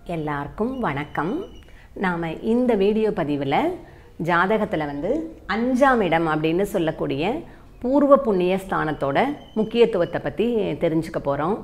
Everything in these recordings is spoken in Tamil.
எல்லாருக்கும் வணக்கம் நாம் இந்த வீடியோ பதிவில் ஜாதகத்தில் வந்து அஞ்சாம் இடம் அப்படின்னு சொல்லக்கூடிய பூர்வ புண்ணிய ஸ்தானத்தோட முக்கியத்துவத்தை பற்றி தெரிஞ்சுக்க போகிறோம்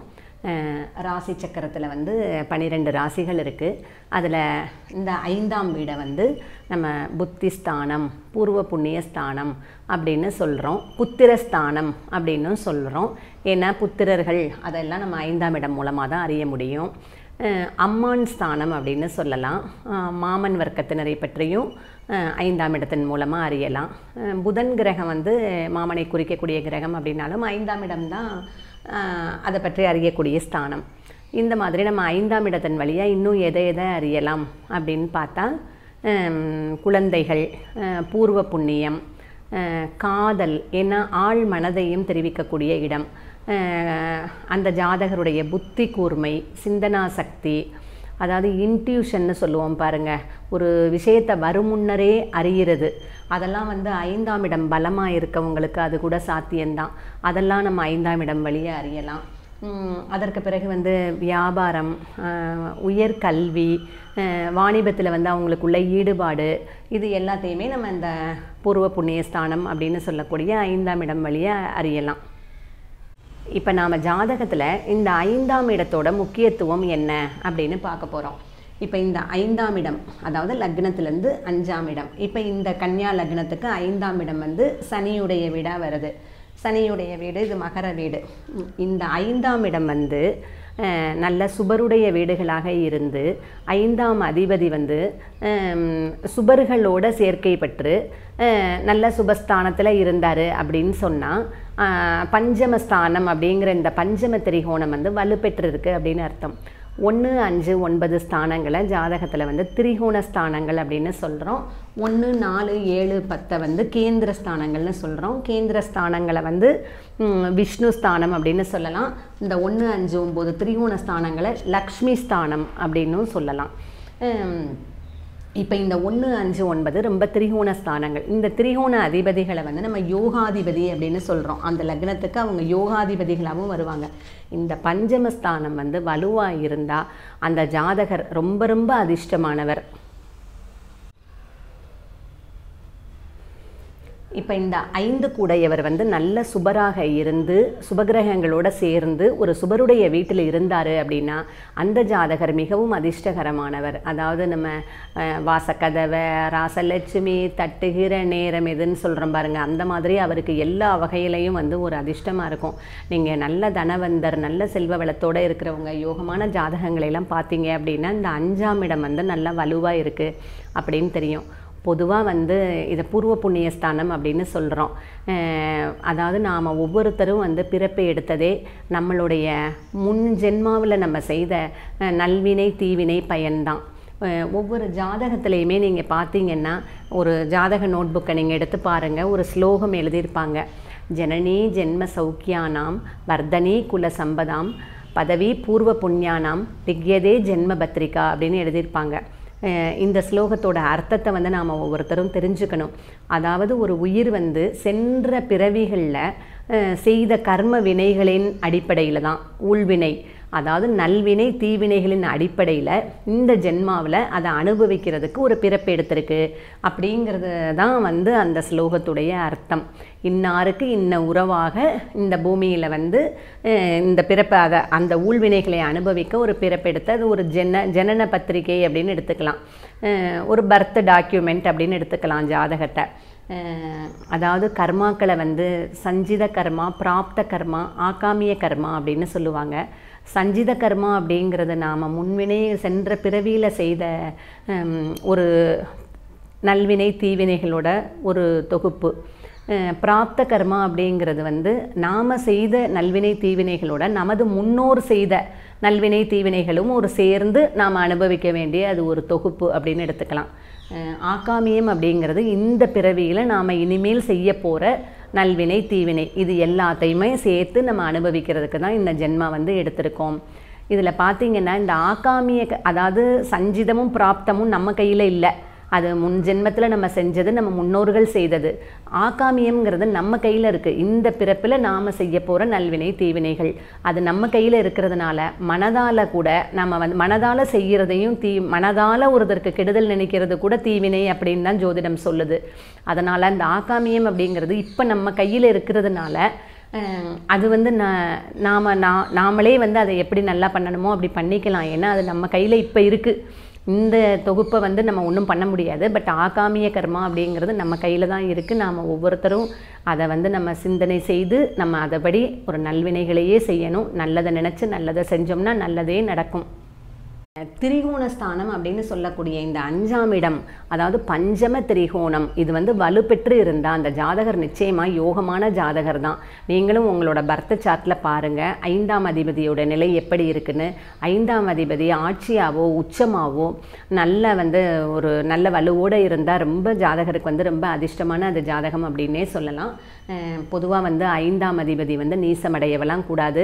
ராசி சக்கரத்தில் வந்து பன்னிரெண்டு ராசிகள் இருக்குது அதில் இந்த ஐந்தாம் வீடை வந்து நம்ம புத்தி ஸ்தானம் பூர்வ புண்ணிய ஸ்தானம் அப்படின்னு சொல்கிறோம் புத்திர ஸ்தானம் அப்படின்னு சொல்கிறோம் ஏன்னா புத்திரர்கள் அதெல்லாம் நம்ம ஐந்தாம் இடம் மூலமாக தான் அறிய முடியும் அஹ் அம்மான் ஸ்தானம் அப்படின்னு சொல்லலாம் அஹ் மாமன் வர்க்கத்தினரை பற்றியும் அஹ் ஐந்தாம் இடத்தின் மூலமாக அறியலாம் அஹ் புதன் கிரகம் வந்து மாமனை குறிக்கக்கூடிய கிரகம் அப்படின்னாலும் ஐந்தாம் இடம்தான் அஹ் அதை பற்றி அறியக்கூடிய ஸ்தானம் இந்த மாதிரி நம்ம ஐந்தாம் இடத்தின் வழியாக இன்னும் எதை எதை அறியலாம் அப்படின்னு பார்த்தா ஹம், குழந்தைகள் அஹ் பூர்வ புண்ணியம் அஹ் காதல் ஏன்னா ஆழ் மனதையும் தெரிவிக்கக்கூடிய இடம் அஹ் அந்த ஜாதகருடைய புத்தி கூர்மை சிந்தனா சக்தி அதாவது இன்ட்யூஷன்னு சொல்லுவோம் பாருங்க ஒரு விஷயத்தை வரும் முன்னரே அறியிறது அதெல்லாம் வந்து ஐந்தாம் இடம் பலமாக இருக்கவங்களுக்கு அது கூட சாத்தியம்தான் அதெல்லாம் நம்ம ஐந்தாம் இடம் வழியே அறியலாம் உம், அதற்கு பிறகு வந்து வியாபாரம் அஹ், உயர்கல்வி அஹ், வாணிபத்தில் வந்து அவங்களுக்குள்ள ஈடுபாடு இது எல்லாத்தையுமே நம்ம இந்த பூர்வ புண்ணிய ஸ்தானம் அப்படின்னு சொல்லக்கூடிய ஐந்தாம் இடம் வழியாக அறியலாம் இப்போ நாம் ஜாதகத்தில் இந்த ஐந்தாம் இடத்தோட முக்கியத்துவம் என்ன அப்படின்னு பார்க்க போகிறோம் இப்போ இந்த ஐந்தாம் இடம் அதாவது லக்னத்திலேருந்து அஞ்சாம் இடம் இப்போ இந்த கன்னியா லக்னத்துக்கு ஐந்தாம் இடம் வந்து சனியுடைய வீடாக வருது சனியுடைய வீடு இது மகர வீடு உம், இந்த ஐந்தாம் இடம் வந்து அஹ், நல்ல சுபருடைய வீடுகளாக இருந்து ஐந்தாம் அதிபதி வந்து ஹம், சுபர்களோட சேர்க்கை பெற்று அஹ், நல்ல சுபஸ்தானத்தில் இருந்தார் அப்படின்னு சொன்னால் பஞ்சமஸ்தானம் அப்படிங்கிற இந்த பஞ்சம திரிகோணம் வந்து வலுப்பெற்றிருக்கு அப்படின்னு அர்த்தம் ஒன்று அஞ்சு ஒன்பது ஸ்தானங்களை ஜாதகத்தில் வந்து திரிகோண ஸ்தானங்கள் அப்படின்னு சொல்கிறோம் ஒன்று நாலு ஏழு பத்தை வந்து கேந்திர ஸ்தானங்கள்னு சொல்கிறோம் கேந்திர ஸ்தானங்களை வந்து ம், விஷ்ணு ஸ்தானம் அப்படின்னு சொல்லலாம் இந்த ஒன்று அஞ்சு ஒம்பது திரிகோண ஸ்தானங்களை லக்ஷ்மி ஸ்தானம் அப்படின்னும் சொல்லலாம் ஹம், இப்போ இந்த ஒன்று அஞ்சு ஒன்பது ரொம்ப திரிகோண ஸ்தானங்கள் இந்த திரிகோண அதிபதிகளை வந்து நம்ம யோகாதிபதி அப்படின்னு சொல்கிறோம் அந்த லக்னத்துக்கு அவங்க யோகாதிபதிகளாகவும் வருவாங்க இந்த பஞ்சமஸ்தானம் வந்து வலுவாக இருந்தால் அந்த ஜாதகர் ரொம்ப ரொம்ப அதிர்ஷ்டமானவர் இப்போ இந்த ஐந்து கூடையவர் வந்து நல்ல சுபராக இருந்து சுபகிரகங்களோட சேர்ந்து ஒரு சுபருடைய வீட்டில் இருந்தார் அப்படின்னா அந்த ஜாதகர் மிகவும் அதிர்ஷ்டகரமானவர் அதாவது நம்ம அஹ், வாசக்கதவை ராசலட்சுமி தட்டுகிற நேரம் எதுன்னு சொல்கிறோம் பாருங்க அந்த மாதிரி அவருக்கு எல்லா வகையிலையும் வந்து ஒரு அதிர்ஷ்டமாக இருக்கும் நீங்கள் நல்ல தனவந்தர் நல்ல செல்வ வளத்தோடு இருக்கிறவங்க யோகமான ஜாதகங்களை எல்லாம் பார்த்தீங்க அப்படின்னா இந்த அஞ்சாம் இடம் வந்து நல்லா வலுவாக இருக்குது அப்படின்னு தெரியும் பொதுவாக வந்து இதை பூர்வ புண்ணிய ஸ்தானம் அப்படின்னு சொல்கிறோம் அதாவது நாம் ஒவ்வொருத்தரும் வந்து பிறப்பை எடுத்ததே நம்மளுடைய முன் ஜென்மாவில் நம்ம செய்த அஹ், நல்வினை தீவினை பயன்தான் அஹ், ஒவ்வொரு ஜாதகத்திலையுமே நீங்கள் பார்த்தீங்கன்னா ஒரு ஜாதக நோட்புக்கை நீங்கள் எடுத்து பாருங்கள் ஒரு ஸ்லோகம் எழுதியிருப்பாங்க ஜனனி ஜென்ம சௌக்கியானாம் வர்தனி குல சம்பதாம் பதவி பூர்வ புண்ணியானாம் விக்யதே ஜென்ம பத்ரிகா அப்படின்னு எழுதியிருப்பாங்க அஹ் இந்த ஸ்லோகத்தோட அர்த்தத்தை வந்து நாம் ஒவ்வொருத்தரும் தெரிஞ்சுக்கணும் அதாவது ஒரு உயிர் வந்து சென்ற பிறவிகளில் செய்த கர்ம வினைகளின் அடிப்படையில் தான் ஊழ்வினை அதாவது நல்வினை தீவினைகளின் அடிப்படையில் இந்த ஜென்மாவில் அதை அனுபவிக்கிறதுக்கு ஒரு பிறப்பு எடுத்திருக்கு அப்படிங்கிறது தான் வந்து அந்த ஸ்லோகத்துடைய அர்த்தம் இன்னாருக்கு இன்ன உறவாக இந்த பூமியில் வந்து அஹ், இந்த பிறப்பை அதை அந்த ஊழ்வினைகளை அனுபவிக்க ஒரு பிறப்பெடுத்து அது ஒரு ஜென ஜனன பத்திரிகை அப்படின்னு எடுத்துக்கலாம் அஹ், ஒரு பர்த் டாக்குமெண்ட் அப்படின்னு எடுத்துக்கலாம் ஜாதகத்தை அஹ், அதாவது கர்மாக்களை வந்து சஞ்சித கர்மா பிராப்த கர்மா ஆகாமிய கர்மா அப்படின்னு சொல்லுவாங்க சஞ்சித கர்மா அப்படிங்கிறது நாம் முன்வினை சென்ற பிறவியில் செய்த ஹம், ஒரு நல்வினை தீவினைகளோட ஒரு தொகுப்பு அஹ், பிராப்த கர்மா அப்படிங்கிறது வந்து நாம் செய்த நல்வினை தீவினைகளோட நமது முன்னோர் செய்த நல்வினை தீவினைகளும் ஒரு சேர்ந்து நாம் அனுபவிக்க வேண்டிய அது ஒரு தொகுப்பு அப்படின்னு எடுத்துக்கலாம் அஹ், ஆகாமியம் அப்படிங்கிறது இந்த பிறவியில் நாம் இனிமேல் செய்ய போகிற நல்வினை தீவினை இது எல்லாத்தையுமே சேர்த்து நம்ம அனுபவிக்கிறதுக்கு தான் இந்த ஜென்மா வந்து எடுத்திருக்கோம் இதில் பார்த்தீங்கன்னா இந்த ஆகாமிய க- அதாவது சஞ்சிதமும் பிராப்தமும் நம்ம கையில் இல்லை அது முன் ஜென்மத்தில் நம்ம செஞ்சது நம்ம முன்னோர்கள் செய்தது ஆகாமியம்ங்கிறது நம்ம கையில் இருக்குது இந்த பிறப்பில் நாம் செய்ய போகிற நல்வினை தீவினைகள் அது நம்ம கையில் இருக்கிறதுனால மனதால் கூட நம்ம வந்து மனதால் செய்கிறதையும் தீ மனதால் ஒருத்தருக்கு கெடுதல் நினைக்கிறது கூட தீவினை அப்படின்னு தான் ஜோதிடம் சொல்லுது அதனால் அந்த ஆகாமியம் அப்படிங்கிறது இப்போ நம்ம கையில் இருக்கிறதுனால அஹ், அது வந்து ந நாம் நா நாமளே வந்து அதை எப்படி நல்லா பண்ணணுமோ அப்படி பண்ணிக்கலாம் ஏன்னா அது நம்ம கையில் இப்போ இருக்குது இந்த தொகுப்பை வந்து நம்ம ஒன்றும் பண்ண முடியாது பட் ஆகாமிய கர்மா அப்படிங்கிறது நம்ம கையில் தான் இருக்குது நாம் ஒவ்வொருத்தரும் அதை வந்து நம்ம சிந்தனை செய்து நம்ம அதைப்படி ஒரு நல்வினைகளையே செய்யணும் நல்லதை நினச்சி நல்லதை செஞ்சோம்னா நல்லதே நடக்கும் திரிகோணஸ்தானம் அப்படின்னு சொல்லக்கூடிய இந்த அஞ்சாம் இடம் அதாவது பஞ்சம திரிகோணம் இது வந்து வலுப்பெற்று இருந்தால் அந்த ஜாதகர் நிச்சயமாக யோகமான ஜாதகர் தான் நீங்களும் உங்களோட பர்த்த சார்ட்டில் பாருங்கள் ஐந்தாம் அதிபதியோட நிலை எப்படி இருக்குன்னு ஐந்தாம் அதிபதி ஆட்சியாவோ உச்சமாவோ நல்ல வந்து ஒரு நல்ல வலுவோடு இருந்தால் ரொம்ப ஜாதகருக்கு வந்து ரொம்ப அதிர்ஷ்டமான அந்த ஜாதகம் அப்படின்னே சொல்லலாம் பொதுவாக வந்து ஐந்தாம் அதிபதி வந்து நீசமடையவெல்லாம் கூடாது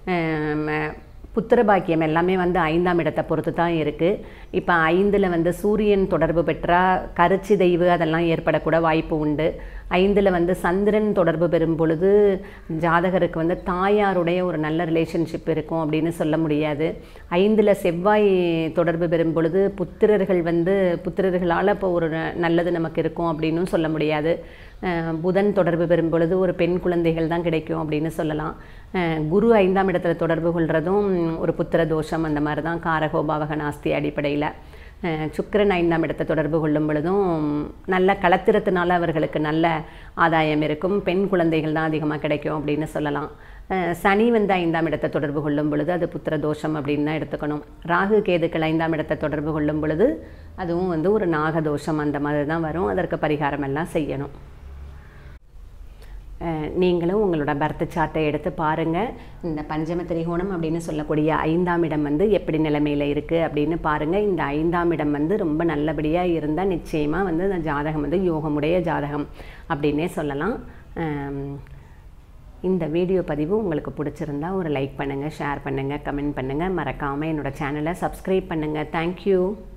அஹ் புத்திர பாக்கியம் எல்லாமே வந்து ஐந்தாம் இடத்தை பொறுத்து தான் இருக்குது இப்போ ஐந்தில் வந்து சூரியன் தொடர்பு பெற்றால் கருச்சிதைவு அதெல்லாம் ஏற்படக்கூட வாய்ப்பு உண்டு ஐந்தில் வந்து சந்திரன் தொடர்பு பெறும் பொழுது ஜாதகருக்கு வந்து தாயாருடைய ஒரு நல்ல ரிலேஷன்ஷிப் இருக்கும் அப்படின்னு சொல்ல முடியாது ஐந்தில் செவ்வாய் தொடர்பு பெறும் பொழுது புத்திரர்கள் வந்து புத்திரர்களால் இப்போ ஒரு ந- நல்லது நமக்கு இருக்கும் அப்படின்னும் சொல்ல முடியாது அஹ் புதன் தொடர்பு பெறும் பொழுது ஒரு பெண் குழந்தைகள் தான் கிடைக்கும் அப்படின்னு சொல்லலாம் அஹ் குரு ஐந்தாம் இடத்துல தொடர்பு கொள்றதும் ஒரு புத்திர தோஷம் அந்த மாதிரி தான் காரகோபாவக நாஸ்தி அடிப்படையில் அஹ் சுக்கிரன் ஐந்தாம் இடத்தை தொடர்பு கொள்ளும் பொழுதும் நல்ல களத்திரத்தினால அவர்களுக்கு நல்ல ஆதாயம் இருக்கும் பெண் குழந்தைகள் தான் அதிகமாக கிடைக்கும் அப்படின்னு சொல்லலாம் அஹ் சனி வந்து ஐந்தாம் இடத்தை தொடர்பு கொள்ளும் பொழுது அது புத்திர தோஷம் அப்படின்னு தான் எடுத்துக்கணும் ராகு கேதுக்கள் ஐந்தாம் இடத்தை தொடர்பு கொள்ளும் பொழுது அதுவும் வந்து ஒரு நாகதோஷம் அந்த மாதிரி தான் வரும் அதற்கு பரிகாரம் எல்லாம் செய்யணும் அஹ் நீங்களும் உங்களோட பர்த் சார்ட்டை எடுத்து பாருங்கள் இந்த பஞ்சம திரிகோணம் அப்படின்னு சொல்லக்கூடிய ஐந்தாம் இடம் வந்து எப்படி நிலைமையில் இருக்குது அப்படின்னு பாருங்கள் இந்த ஐந்தாம் இடம் வந்து ரொம்ப நல்லபடியாக இருந்தால் நிச்சயமாக வந்து அந்த ஜாதகம் வந்து யோகமுடைய ஜாதகம் அப்படின்னே சொல்லலாம் அம், இந்த வீடியோ பதிவு உங்களுக்கு பிடிச்சிருந்தா ஒரு லைக் பண்ணுங்கள் ஷேர் பண்ணுங்கள் கமெண்ட் பண்ணுங்கள் மறக்காமல் என்னோட சேனலை சப்ஸ்கிரைப் பண்ணுங்கள் தேங்க்யூ